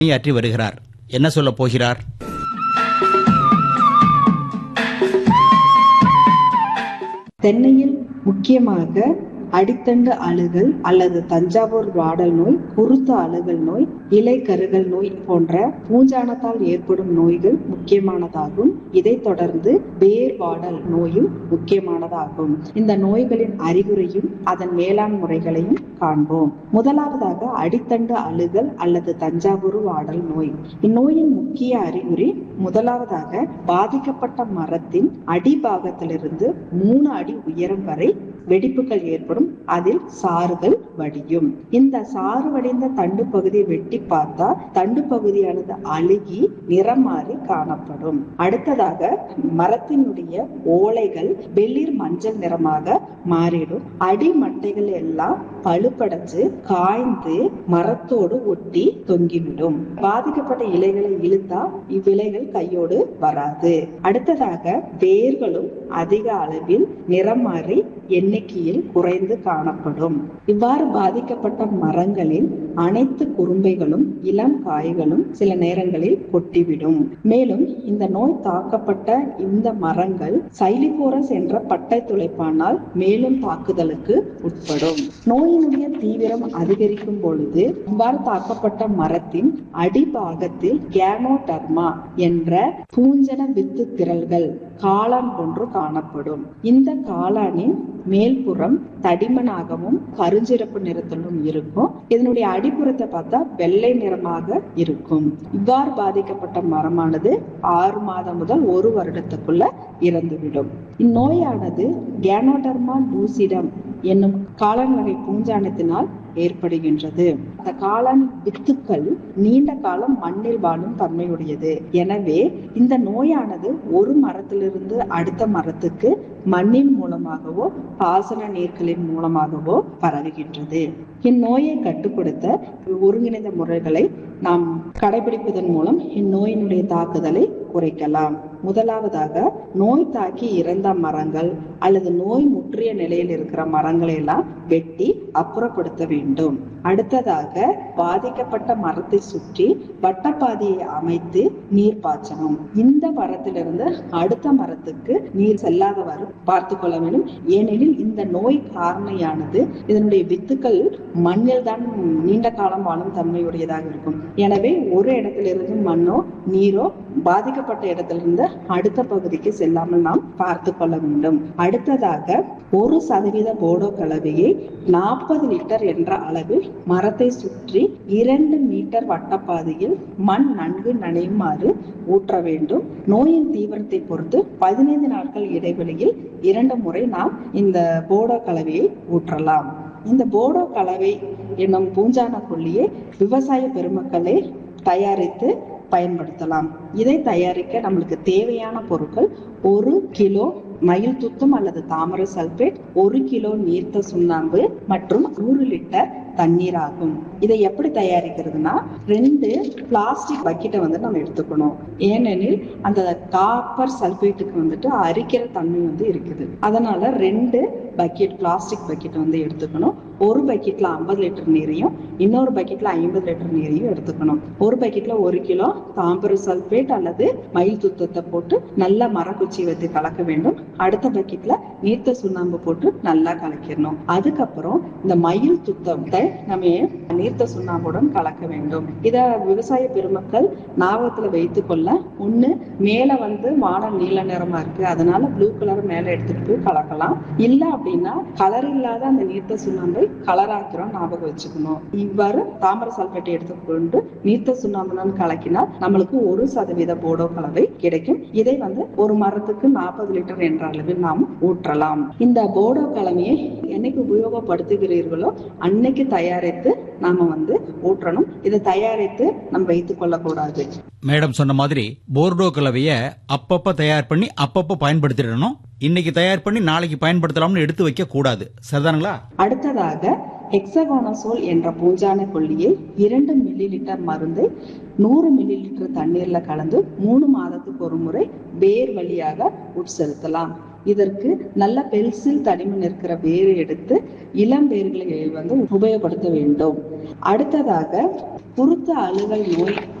பணியாற்றி வருகிறார் என்ன சொல்லப் போகிறார் தென்னையில் முக்கியமாக அடித்தண்டு அழுகல் அல்லது தஞ்சாவூர் வாடல் நோய் குருத்த அழுகல் நோய் இலை கருகல் நோய் போன்ற பூஞ்சானத்தால் ஏற்படும் நோய்கள் முக்கியமானதாகும் இதைத் தொடர்ந்து வேர் வாடல் நோயும் முக்கியமானதாகும் இந்த நோய்களின் அறிகுறியும் அதன் மேலாண் முறைகளையும் காண்போம் முதலாவதாக அடித்தண்டு அழுகல் அல்லது தஞ்சாவூர் வாடல் நோய் இந்நோயின் முக்கிய அறிகுறி முதலாவதாக பாதிக்கப்பட்ட மரத்தின் அடிபாகத்திலிருந்து மூணு அடி உயரம் வரை வெடிப்புகள் ஏற்படும் அதில் சாறுகள் வடியும் இந்த சாறு வடிந்த தண்டு பகுதியை வெட்டி பார்த்தா தண்டு பகுதியானது அழுகி நிறம் மாறி காணப்படும் அடுத்ததாக மரத்தினுடைய ஓலைகள் வெளிர் மஞ்சள் நிறமாக மாறிடும் அடிமட்டைகள் எல்லாம் பழுப்படைஞ்சு காய்ந்து மரத்தோடு ஒட்டி தொங்கிவிடும் பாதிக்கப்பட்ட இலைகளை இழுத்தா இவ்விலைகள் கையோடு வராது அடுத்ததாக வேர்களும் அதிக அளவில் நிறம் மாறி எண்ணிக்கையில் குறைந்து காணப்படும் இவ்வாறு பாதிக்கப்பட்ட மரங்களில் அனைத்து குறும்பைகளும் இளம் காய்களும் சில நேரங்களில் கொட்டிவிடும் மேலும் இந்த நோய் தாக்கப்பட்ட இந்த மரங்கள் சைலிபோரஸ் என்ற பட்டை துளைப்பானால் மேலும் தாக்குதலுக்கு உட்படும் நோயினுடைய தீவிரம் அதிகரிக்கும் பொழுது இவ்வாறு தாக்கப்பட்ட மரத்தின் அடிபாகத்தில் கேனோடர்மா என்ற பூஞ்சன வித்து திரள்கள் காளான் போன்று காணப்படும் இந்த காளானின் மேல்புறம் தடிமனாகவும் கருஞ்சிறப்பு நிறத்திலும் இருக்கும் இதனுடைய அடிப்புறத்தை பார்த்தா வெள்ளை நிறமாக இருக்கும் இவ்வாறு பாதிக்கப்பட்ட மரமானது ஆறு மாதம் முதல் ஒரு வருடத்துக்குள்ள இறந்துவிடும் இந்நோயானது கேனோடர்மா லூசிடம் என்னும் காளான் வகை பூஞ்சானத்தினால் ஏற்படுகின்றது அந்த காளான் வித்துக்கள் நீண்ட காலம் மண்ணில் வாழும் தன்மையுடையது எனவே இந்த நோயானது ஒரு மரத்திலிருந்து அடுத்த மரத்துக்கு மண்ணின் மூலமாகவோ பாசன நீர்களின் மூலமாகவோ பரவுகின்றது இந்நோயை கட்டுப்படுத்த ஒருங்கிணைந்த முறைகளை நாம் கடைபிடிப்பதன் மூலம் இந்நோயினுடைய தாக்குதலை குறைக்கலாம் முதலாவதாக நோய் தாக்கி இறந்த மரங்கள் அல்லது நோய் முற்றிய நிலையில் இருக்கிற மரங்களை எல்லாம் வெட்டி அப்புறப்படுத்த வேண்டும் அடுத்ததாக பாதிக்கப்பட்ட மரத்தை சுற்றி வட்டப்பாதையை அமைத்து நீர் பாய்ச்சணும் இந்த மரத்திலிருந்து அடுத்த மரத்துக்கு நீர் செல்லாதவாறு பார்த்து கொள்ள வேண்டும் ஏனெனில் இந்த நோய் காரணியானது இதனுடைய வித்துக்கள் மண்ணில் தான் நீண்ட காலம் வாழும் தன்மையுடையதாக இருக்கும் எனவே ஒரு இடத்திலிருந்து மண்ணோ நீரோ பாதிக்கப்பட்ட இடத்திலிருந்து அடுத்த பகுதிக்கு செல்லாமல் நாம் பார்த்து கொள்ள வேண்டும் அடுத்ததாக ஒரு சதவீத போடோ கலவையை நாற்பது லிட்டர் என்ற அளவில் மரத்தை சுற்றி இரண்டு மீட்டர் வட்டப்பாதையில் மண் நன்கு நனையுமாறு ஊற்ற வேண்டும் நோயின் தீவிரத்தை பொறுத்து பதினைந்து நாட்கள் இடைவெளியில் இரண்டு முறை நாம் இந்த போடோ கலவையை ஊற்றலாம் இந்த போடோ கலவை என்னும் பூஞ்சான கொல்லியை விவசாய பெருமக்களே தயாரித்து பயன்படுத்தலாம் இதை தயாரிக்க நம்மளுக்கு தேவையான பொருட்கள் ஒரு கிலோ மயில் துத்தம் அல்லது தாமரை சல்பேட் ஒரு கிலோ நீர்த்த சுண்ணாம்பு மற்றும் நூறு லிட்டர் தண்ணீர் ஆகும் இதை எப்படி தயாரிக்கிறதுனா ரெண்டு பிளாஸ்டிக் பக்கெட்டை வந்து நம்ம எடுத்துக்கணும் ஏனெனில் அந்த காப்பர் சல்பேட்டுக்கு வந்துட்டு அரிக்கிற தன்மை வந்து இருக்குது அதனால ரெண்டு பக்கெட் பிளாஸ்டிக் பக்கெட் வந்து எடுத்துக்கணும் ஒரு பக்கெட்ல ஐம்பது லிட்டர் நீரையும் இன்னொரு பக்கெட்ல ஐம்பது லிட்டர் நீரையும் எடுத்துக்கணும் ஒரு பக்கெட்ல ஒரு கிலோ தாம்பர சல்பேட் அல்லது மயில் துத்தத்தை போட்டு நல்லா மரக்குச்சி வைத்து கலக்க வேண்டும் அடுத்த பக்கெட்ல நீர்த்த சுண்ணாம்பு போட்டு நல்லா கலக்கிடணும் அதுக்கப்புறம் இந்த மயில் துத்தத்தை நம்ம நீர்த்த சுண்ணாம்புடன் கலக்க வேண்டும் இத விவசாய பெருமக்கள் ஞாபகத்துல வைத்து கொள்ள ஒண்ணு மேல வந்து வானம் நீல நிறமா இருக்கு அதனால ப்ளூ கலர் மேல எடுத்துட்டு போய் கலக்கலாம் இல்ல அப்படின்னா கலர் இல்லாத அந்த நீர்த்த சுண்ணாம்பை கலர் ஆக்கிறோம் ஞாபகம் வச்சுக்கணும் இவ்வாறு தாமர சல்பேட்டை எடுத்துக்கொண்டு நீர்த்த சுண்ணாம்புடன் கலக்கினால் நம்மளுக்கு ஒரு சதவீத போடோ கலவை கிடைக்கும் இதை வந்து ஒரு மரத்துக்கு நாற்பது லிட்டர் என்ற அளவில் நாம் ஊற்றலாம் இந்த போடோ கலவையை என்னைக்கு உபயோகப்படுத்துகிறீர்களோ அன்னைக்கு தயாரித்து நாம வந்து ஊற்றணும் இதை தயாரித்து நம்ம வைத்துக் கொள்ளக்கூடாது மேடம் சொன்ன மாதிரி போர்டோ கலவைய அப்பப்ப தயார் பண்ணி அப்பப்ப பயன்படுத்திடணும் இன்னைக்கு தயார் பண்ணி நாளைக்கு பயன்படுத்தலாம்னு எடுத்து வைக்க கூடாது சரிதானுங்களா அடுத்ததாக ஹெக்ஸகோனசோல் என்ற பூஞ்சான கொல்லியை இரண்டு மில்லி லிட்டர் மருந்தை நூறு மில்லி லிட்டர் தண்ணீர்ல கலந்து மூணு மாதத்துக்கு ஒரு முறை வேர் வழியாக உட்செலுத்தலாம் இதற்கு நல்ல பென்சில் தடிமன் இருக்கிற வேரை எடுத்து இளம் வேர்களை வந்து உபயோகப்படுத்த வேண்டும் அடுத்ததாக குருத்த அழுகல் நோய்